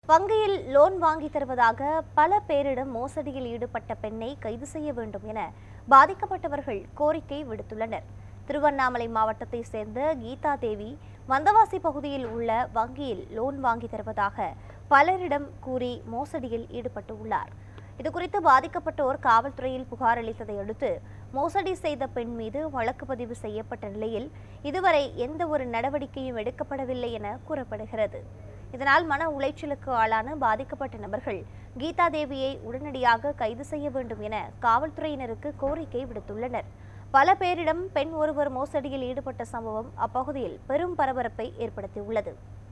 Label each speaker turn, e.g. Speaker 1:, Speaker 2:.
Speaker 1: வங்கியில் லோன் வாங்கி தருவதாக பல பேரிடம் மோசடியில் ஈடுபட்ட பெண்ணை கைது செய்ய வேண்டும் என பாதிக்கப்பட்டவர்கள் கோரிக்கை விடுத்துள்ளனர் திருவண்ணாமலை மாவட்டத்தை சேர்ந்த கீதா தேவி வந்தவாசி பகுதியில் உள்ள வங்கியில் லோன் வாங்கி தருவதாக பலரிடம் கூறி மோசடியில் ஈடுபட்டு உள்ளார் இதுகுறித்து பாதிக்கப்பட்டோர் காவல்துறையில் புகார் அளித்ததை அடுத்து மோசடி செய்த பெண் மீது வழக்கு பதிவு செய்யப்பட்ட நிலையில் இதுவரை எந்த ஒரு நடவடிக்கையும் எடுக்கப்படவில்லை என கூறப்படுகிறது இதனால் மன உளைச்சலுக்கு ஆளான பாதிக்கப்பட்ட நபர்கள் கீதா தேவியை உடனடியாக கைது செய்ய வேண்டும் என காவல்துறையினருக்கு கோரிக்கை விடுத்துள்ளனர் பல பேரிடம் பெண் ஒருவர் மோசடியில் ஈடுபட்ட சம்பவம் அப்பகுதியில் பெரும் பரபரப்பை ஏற்படுத்தியுள்ளது